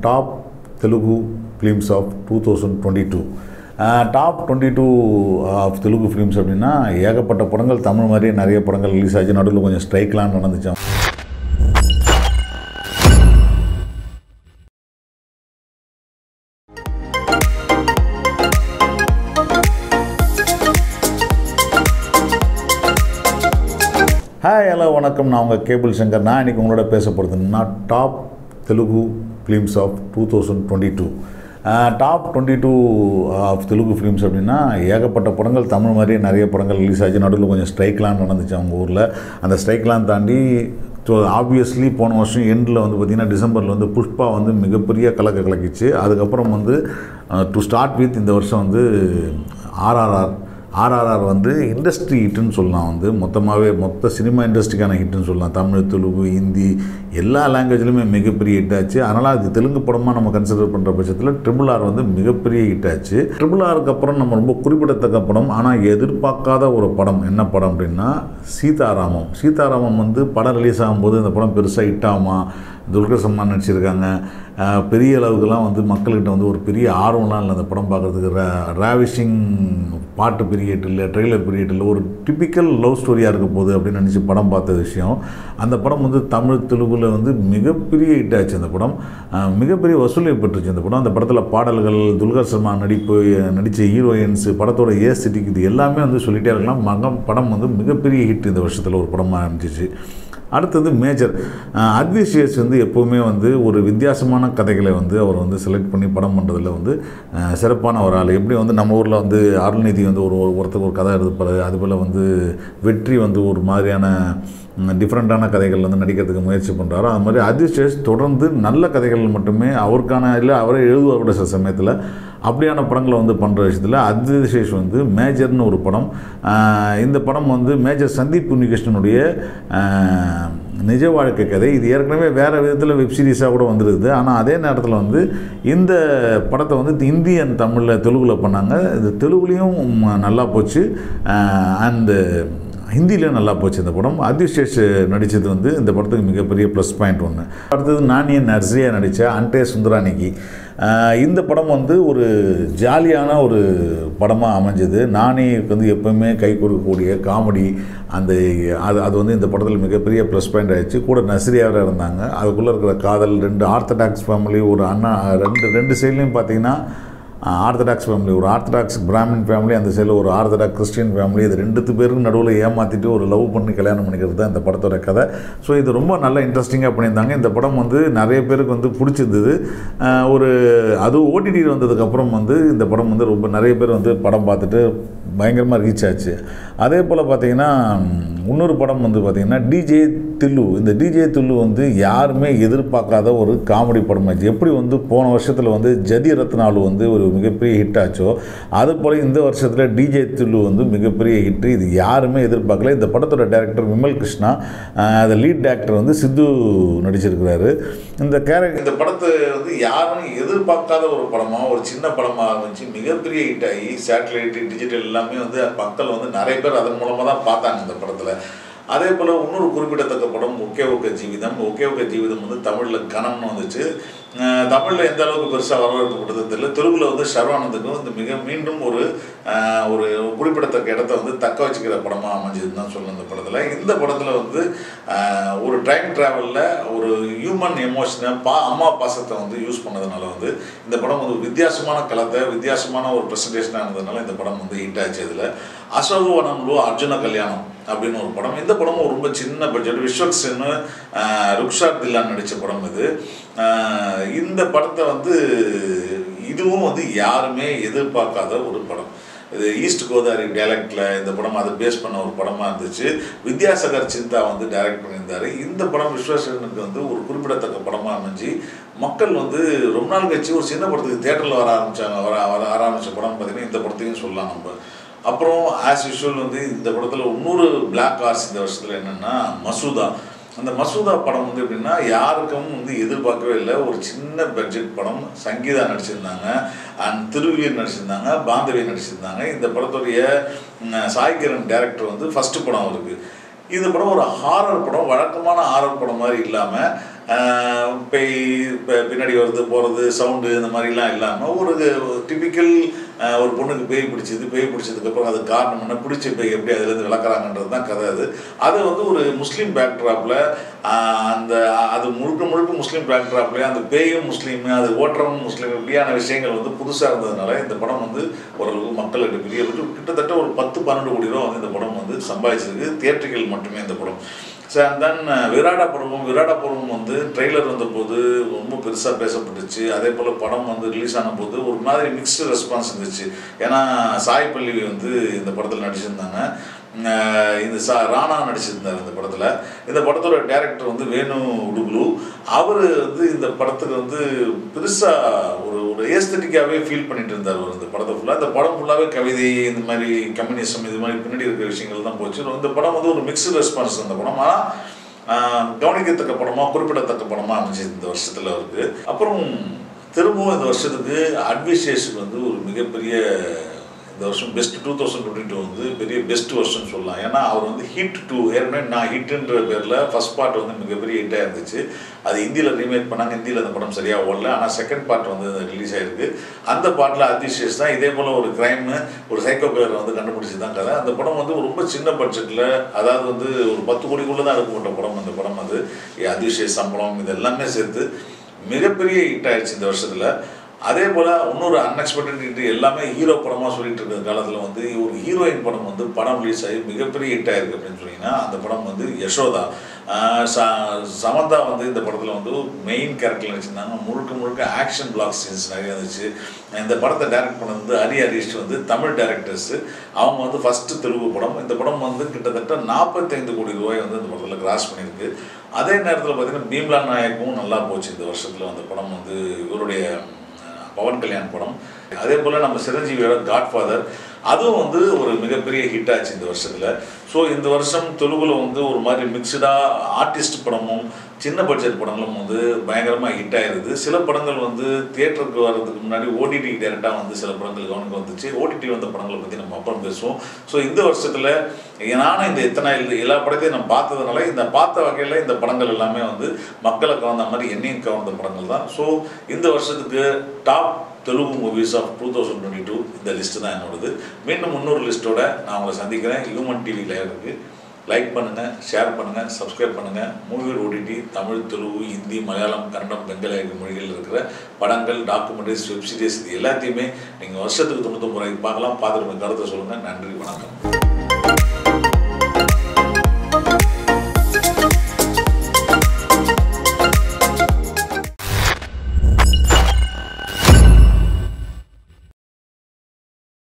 top Telugu films of two thousand twenty two top twenty two of Telugu films அப்படின்னா ஏகப்பட்ட படங்கள் தமிழ் மாதிரியே நிறைய படங்கள் ரிலீஸ் ஆச்சு நடுவில் கொஞ்சம் ஸ்ட்ரைக்லாம் நடந்துச்சு ஹாய் ஹலோ வணக்கம் நான் உங்கள் கேபிள் சங்கர் நான் இன்றைக்கி உங்களோட பேச போகிறதுன்னா top Telugu films of two thousand twenty two top twenty two of Telugu films அப்படின்னா ஏகப்பட்ட படங்கள் தமிழ் மாதிரியே நிறைய படங்கள் ரிலீஸ் ஆச்சு நடுவில் கொஞ்சம் ஸ்ட்ரைக்லாம் நடந்துச்சு அவங்க ஊரில் அந்த ஸ்ட்ரைக்லாம் தாண்டி ஸோ ஆப்வியஸ்லி போன வருஷம் எண்டில் வந்து பார்த்திங்கன்னா டிசம்பரில் வந்து புஷ்பா வந்து மிகப்பெரிய கலக்க கலக்கிச்சு அதுக்கப்புறம் வந்து டு ஸ்டார்ட் வித் இந்த வருஷம் வந்து ஆர்ஆர்ஆர் ஆர்ஆர்ஆர் வந்து இண்டஸ்ட்ரி ஹிட்டுன்னு சொல்லலாம் வந்து மொத்தமாகவே மொத்த சினிமா இண்டஸ்ட்ரிக்கான ஹிட்டுன்னு சொல்லலாம் தமிழ் தெலுங்கு ஹிந்தி எல்லா லாங்குவேஜ்லையுமே மிகப்பெரிய ஹிட் ஆச்சு அதனால் அது தெலுங்கு படமாக நம்ம கன்சிடர் பண்ணுற பட்சத்தில் ட்ரிபிள் ஆர் வந்து மிகப்பெரிய ஹிட் ஆச்சு ட்ரிபிள் ஆருக்கு அப்புறம் நம்ம ரொம்ப குறிப்பிடத்தக்க படம் ஆனால் எதிர்பார்க்காத ஒரு படம் என்ன படம் அப்படின்னா சீதாராமம் சீதாராமம் வந்து படம் ரிலீஸ் ஆகும்போது இந்த படம் பெருசாக ஹிட் ஆகுமா துல்கர் சல்மான் நடிச்சிருக்காங்க பெரிய அளவுக்குலாம் வந்து மக்கள்கிட்ட வந்து ஒரு பெரிய ஆர்வம்லாம் இல்லை அந்த படம் பார்க்குறதுக்கு ராவிஷிங் பாட்டு பீரியட் இல்லை ட்ரெய்லர் பீரியட் இல்லை ஒரு டிப்பிக்கல் லவ் ஸ்டோரியாக இருக்க போகுது அப்படின்னு நினச்சி படம் பார்த்த விஷயம் அந்த படம் வந்து தமிழ் தெலுங்கில் வந்து மிகப்பெரிய ஹிட் ஆச்சு அந்த படம் மிகப்பெரிய வசூலை பெற்றுச்சு அந்த படம் அந்த படத்தில் பாடல்கள் துல்கர் சல்மான் நடிப்பு நடித்த ஹீரோயின்ஸு படத்தோட ஏஸ்திட்டிக் இது எல்லாமே வந்து சொல்லிகிட்டே இருக்கலாம் மகம் படம் வந்து மிகப்பெரிய ஹிட் இந்த வருஷத்தில் ஒரு படமாக இருந்துச்சு அடுத்தது மேஜர் அட்விஷியஸ் வந்து எப்போவுமே வந்து ஒரு வித்தியாசமான கதைகளை வந்து அவர் வந்து செலக்ட் பண்ணி படம் பண்ணுறதுல வந்து சிறப்பான ஒரு ஆள் எப்படி வந்து நம்ம ஊரில் வந்து அருள்நிதி வந்து ஒரு ஒருத்தருக்கு ஒரு கதை எழுதுப்பார் அதுபோல் வந்து வெற்றி வந்து ஒரு மாதிரியான டிஃப்ரெண்ட்டான கதைகள் வந்து நடிக்கிறதுக்கு முயற்சி பண்ணுறாரோ அது மாதிரி அதிர்ஷ்டேஷ் தொடர்ந்து நல்ல கதைகள் மட்டுமே அவருக்கான இல்லை அவரே எழுதுவார் கூட சில சமயத்தில் அப்படியான படங்களை வந்து பண்ணுற விஷயத்தில் அதிர்ஷேஷ் வந்து மேஜர்னு ஒரு படம் இந்த படம் வந்து மேஜர் சந்தீப் புன்னிகிருஷ்ணனுடைய நிஜ வாழ்க்கை கதை இது ஏற்கனவே வேறு விதத்தில் வெப் சீரிஸாக கூட வந்துருக்குது ஆனால் அதே நேரத்தில் வந்து இந்த படத்தை வந்து இந்தி அண்ட் தமிழில் தெலுங்கில் பண்ணாங்க இது தெலுங்குலேயும் நல்லா போச்சு அண்டு ஹிந்திலையும் நல்லா போச்சு இந்த படம் அதிர்ஷேஷ் நடித்தது வந்து இந்த படத்துக்கு மிகப்பெரிய ப்ளஸ் பாயிண்ட் ஒன்று அடுத்தது நானிய நர்சியா நடித்த அன்டே சுந்தரானிக்கு இந்த படம் வந்து ஒரு ஜாலியான ஒரு படமாக அமைஞ்சது நானே வந்து எப்போவுமே கை கொடுக்கக்கூடிய காமெடி அந்த அது அது வந்து இந்த படத்தில் மிகப்பெரிய ப்ளஸ் பாயிண்ட் ஆயிடுச்சு கூட நஸ்ரியாவில் இருந்தாங்க அதுக்குள்ளே இருக்கிற காதல் ரெண்டு ஆர்த்தடாக்ஸ் ஃபேமிலி ஒரு அண்ணா ரெண்டு ரெண்டு சைட்லேயும் பார்த்தீங்கன்னா ஆர்த்தடாக்ஸ் ஃபேமிலி ஒரு ஆர்த்தடாக்ஸ் பிராமின் ஃபேமிலி அந்த சைடில் ஒரு ஆர்த்தடாக்ஸ் கிறிஸ்டியன் ஃபேமிலி இது ரெண்டுத்து பேருக்கு நடுவில் ஏமாற்றிட்டு ஒரு லவ் பண்ணி கல்யாணம் பண்ணிக்கிறது தான் இந்த படத்தோட கதை ஸோ இது ரொம்ப நல்ல இன்ட்ரெஸ்டிங்காக பண்ணியிருந்தாங்க இந்த படம் வந்து நிறைய பேருக்கு வந்து பிடிச்சிருந்தது ஒரு அது ஓடிடியில் வந்ததுக்கப்புறம் வந்து இந்த படம் வந்து ரொம்ப நிறைய பேர் வந்து படம் பார்த்துட்டு பயங்கரமாக ரீச் ஆச்சு அதே போல் பார்த்திங்கன்னா இன்னொரு படம் வந்து பார்த்திங்கன்னா டிஜே தில்லு இந்த டிஜே தில்லு வந்து யாருமே எதிர்பார்க்காத ஒரு காமெடி படம் ஆச்சு எப்படி வந்து போன வருஷத்தில் வந்து ஜதி ரத்னாலு வந்து ஒரு மிகப்பெரிய ஹிட் ஆச்சோ அது போல் இந்த வருஷத்தில் டிஜே தில்லு வந்து மிகப்பெரிய ஹிட்டு இது யாருமே எதிர்பார்க்கல இந்த படத்தோட டேரக்டர் விமல் கிருஷ்ணா அந்த லீட் டேரக்டர் வந்து சித்து நடிச்சிருக்கிறாரு இந்த கேரக்டர் இந்த படத்தை வந்து யாரும் எதிர்பார்க்காத ஒரு படமாக ஒரு சின்ன படமாக ஆரம்பிச்சு மிகப்பெரிய ஹிட் ஆகி சேட்டலைட் டிஜிட்டல் எல்லாமே வந்து மக்கள் வந்து நிறைய பேர் அதன் மூலமாக தான் பார்த்தாங்க இந்த படத்தில் அதே போல் இன்னொரு குறிப்பிடத்தக்க படம் ஒகே ஒகே ஜீவிதம் ஒகே ஒகே ஜீவிதம் வந்து தமிழில் கணம்னு வந்துச்சு தமிழில் எந்த அளவுக்கு பெருசாக வரவேற்கப்பட்டது தெரியல தெலுங்கில் வந்து சர்வானந்துக்கும் இந்த மிக மீண்டும் ஒரு ஒரு குறிப்பிடத்தக்க இடத்த வந்து தக்க வச்சுக்கிற படமாக அமைஞ்சதுன்னு தான் சொல்லணும் இந்த படத்தில் இந்த படத்தில் வந்து ஒரு டைம் ட்ராவலில் ஒரு ஹியூமன் எமோஷனை பா அம்மா பாசத்தை வந்து யூஸ் பண்ணதுனால வந்து இந்த படம் வந்து வித்தியாசமான களத்தை வித்தியாசமான ஒரு ப்ரெசன்டேஷனாக இருந்ததுனால இந்த படம் வந்து ஹிட் ஆச்சு இதில் அசோகவனம்லோ அர்ஜுன கல்யாணம் அப்படின்னு ஒரு படம் இந்த படமும் ரொம்ப சின்ன பட்ஜெட் விஸ்வக் சென்னு ருக்ஷாத் தில்லான் நடித்த படம் இது இந்த படத்தை வந்து இதுவும் வந்து யாருமே எதிர்பார்க்காத ஒரு படம் இது ஈஸ்ட் கோதாவரி டைலக்டில் இந்த படம் அதை பேஸ் பண்ண ஒரு படமாக இருந்துச்சு வித்யாசாகர் சிந்தா வந்து டைரக்ட் பண்ணியிருந்தார் இந்த படம் விஸ்வசனுக்கு வந்து ஒரு குறிப்பிடத்தக்க படமாக அமைஞ்சு மக்கள் வந்து ரொம்ப நாள் கழிச்சு ஒரு சின்ன படத்துக்கு தேட்டரில் வர ஆரம்பித்தாங்க வர வர ஆரம்பித்த படம் பார்த்திங்கன்னா இந்த படத்தையும் சொல்லலாம் நம்ம அப்புறம் ஆஸ் யூஷுவல் வந்து இந்த படத்தில் இன்னொரு பிளாக் ஹார்ஸ் இந்த வருஷத்தில் என்னென்னா மசூதா அந்த மசூதா படம் வந்து எப்படின்னா யாருக்கும் வந்து எதிர்பார்க்கவே இல்லை ஒரு சின்ன பட்ஜெட் படம் சங்கீதா நடிச்சிருந்தாங்க அண்ட் திருவியர் நடிச்சிருந்தாங்க பாந்தவி நடிச்சிருந்தாங்க இந்த படத்துடைய சாய்கிரண் டேரக்டர் வந்து ஃபஸ்ட்டு படம் இருக்குது இந்த படம் ஒரு ஹாரர் படம் வழக்கமான ஹாரர் படம் மாதிரி இல்லாமல் ஆஹ் பேய் ப- பின்னாடி வருது போகிறது சவுண்டு இந்த மாதிரிலாம் இல்லாமல் ஒரு டிபிக்கல் ஒரு பொண்ணுக்கு பேய் பிடிச்சது பேய் பிடிச்சதுக்கப்புறம் அது காரணம் என்ன பிடிச்ச பேய் எப்படி அதுலேருந்து விளக்குறாங்கன்றது தான் கதை அது அது வந்து ஒரு முஸ்லீம் பேக்ட்ராப்பில் அந்த அது முழுக்க முழுக்க முஸ்லீம் பேக்ட்ராப்லேயே அந்த பேயும் முஸ்லீமு அது ஓட்டுறவங்க முஸ்லீம் இப்படியான விஷயங்கள் வந்து புதுசாக இருந்ததுனால இந்த படம் வந்து ஓரளவுக்கு மக்களுக்கு பெரிய கிட்டத்தட்ட ஒரு பத்து பன்னெண்டு கோடி ரூபா வந்து இந்த படம் வந்து சம்பாதிச்சிருக்கு தியேட்டர்கள் மட்டுமே இந்த படம் ஸோ அண்ட் தென் விராடா பருவம் விராடா பருவம் வந்து ட்ரெய்லர் வந்தபோது ரொம்ப பெருசாக பேசப்பட்டுச்சு அதே போல் படம் வந்து ரிலீஸ் ஆன போது ஒரு மாதிரி மிக்ஸ்டு ரெஸ்பான்ஸ் இருந்துச்சு ஏன்னா சாய் பல்லவி வந்து இந்த படத்தில் நடிச்சிருந்தாங்க அஹ் இந்த சா ராணா நடிச்சிருந்தார் இந்த படத்தில் இந்த படத்தோட டேரக்டர் வந்து வேணு உடுகுலு அவர் வந்து இந்த படத்துக்கு வந்து பெருசாக ஒரு ஒரு ஏஸ்தட்டிக்காகவே ஃபீல் பண்ணிட்டு இருந்தார் அவர் இந்த படத்தை ஃபுல்லாக இந்த படம் ஃபுல்லாகவே கவிதை இந்த மாதிரி கம்யூனிசம் இது மாதிரி பின்னாடி இருக்கிற விஷயங்கள் தான் போச்சு இந்த படம் வந்து ஒரு மிக்ஸ்டு ரெஸ்பான்ஸ் அந்த படம் ஆனால் ஆஹ் கவனிக்கத்தக்க படமா குறிப்பிடத்தக்க படமா அமைஞ்சது இந்த வருஷத்துல அவருக்கு அப்புறம் திரும்பவும் இந்த வருஷத்துக்கு அட்விசேஷன் வந்து ஒரு மிகப்பெரிய இந்த வருஷம் best two thousand twenty two வந்து பெரிய பெஸ்ட் வருஷன் சொல்லலாம் ஏன்னா அவர் வந்து ஹிட் டூ ஏற்கனவே நான் ஹிட்டுன்ற பேரில் ஃபர்ஸ்ட் பார்ட் வந்து மிகப்பெரிய ஹிட்டாக இருந்துச்சு அது ஹிந்தியில் ரீமேக் பண்ணாங்க ஹிந்தியில் அந்த படம் சரியாக ஓடல ஆனால் செகண்ட் பார்ட் வந்து ரிலீஸ் ஆயிருக்கு அந்த பாட்டில் அதிசேஷ் தான் இதே போல் ஒரு க்ரைமு ஒரு சைக்கோ பேரை வந்து கண்டுபிடிச்சி தான் கதை அந்த படம் வந்து ரொம்ப சின்ன பட்ஜெட்டில் அதாவது வந்து ஒரு பத்து கோடிக்குள்ளே தான் எடுக்கப்பட்ட படம் அந்த படம் வந்து அதிசேஷ் சம்பளம் இது எல்லாமே சேர்த்து மிகப்பெரிய ஹிட் ஆயிடுச்சு இந்த வருஷத்தில் அதே போல் இன்னொரு அன்எக்ஸ்பெக்டட் ஹிட் எல்லாமே ஹீரோ படமாக சொல்லிட்டு இருக்கிற காலத்தில் வந்து ஒரு ஹீரோயின் படம் வந்து படம் ரிலீஸ் ஆகி மிகப்பெரிய ஹிட் ஆயிருக்கு அப்படின்னு சொன்னீங்கன்னா அந்த படம் வந்து யசோதா ஆஹ் ச- சமந்தா வந்து இந்த படத்தில் வந்து மெயின் கேரக்டர் நடிச்சிருந்தாங்க முழுக்க முழுக்க ஆக்ஷன் பிளாக் சீன்ஸ் நிறைய இருந்துச்சு இந்த படத்தை டைரக்ட் பண்ணது வந்து ஹரி ஹரிஷ் வந்து தமிழ் டேரக்டர்ஸ் அவங்க வந்து ஃபஸ்ட்டு தெலுங்கு படம் இந்த படம் வந்து கிட்டத்தட்ட நாற்பத்தைந்து கோடி ரூபாய் வந்து இந்த படத்தில் கிராஸ் பண்ணியிருக்கு அதே நேரத்தில் பார்த்தீங்கன்னா பீம்லா நாயக்கும் நல்லா போச்சு இந்த வருஷத்தில் அந்த படம் வந்து இவருடைய அஹ், பவன் கல்யாண் படம் அதே போல் நம்ம சிரஞ்சீவியோட காட்ஃபாதர் அதுவும் வந்து ஒரு மிகப்பெரிய ஹிட் ஆச்சு இந்த வருஷத்தில் ஸோ இந்த வருஷம் தெலுங்குல வந்து ஒரு மாதிரி மிக்சடாக ஆர்டிஸ்ட் படமும் சின்ன பட்ஜெட் படங்களும் வந்து பயங்கரமாக ஹிட் ஆயிருது சில படங்கள் வந்து தியேட்டருக்கு வர்றதுக்கு முன்னாடி ஓடிடி டேரெக்டாக வந்து சில படங்கள் கவனிக்க வந்துச்சு ஓடிடி வந்த படங்களை பற்றி நம்ம அப்புறம் பேசுவோம் ஸோ இந்த வருஷத்தில் நானும் இந்த எத்தனை இந்த எல்லா படத்தையும் நான் பார்த்ததுனால இந்த பார்த்த வகையில் இந்த படங்கள் எல்லாமே வந்து மக்களை கவர்ந்த மாதிரி என்னையும் கவர்ந்த படங்கள் தான் ஸோ இந்த வருஷத்துக்கு top Telugu movies of two thousand twenty two இந்த லிஸ்ட்டு தான் என்னோடது மீண்டும் இன்னொரு லிஸ்ட்டோட நான் உங்களை சந்திக்கிறேன் ஹியூமன் டிவி லைவுக்கு லைக் பண்ணுங்கள் ஷேர் பண்ணுங்கள் சப்ஸ்கிரைப் பண்ணுங்கள் மூவி ஓடிடி தமிழ் தெலுங்கு ஹிந்தி மலையாளம் கன்னடம் பெங்காலி ஆகிய மொழிகளில் இருக்கிற படங்கள் டாக்குமெண்ட்ரிஸ் வெப் சீரிஸ் இது எல்லாத்தையுமே நீங்கள் வருஷத்துக்கு தொண்ணூத்தொம்பது ரூபாய்க்கு பார்க்கலாம் பார்த்துட்டு உங்க கருத்தை சொல்லுங்கள் நன்றி வணக்கம்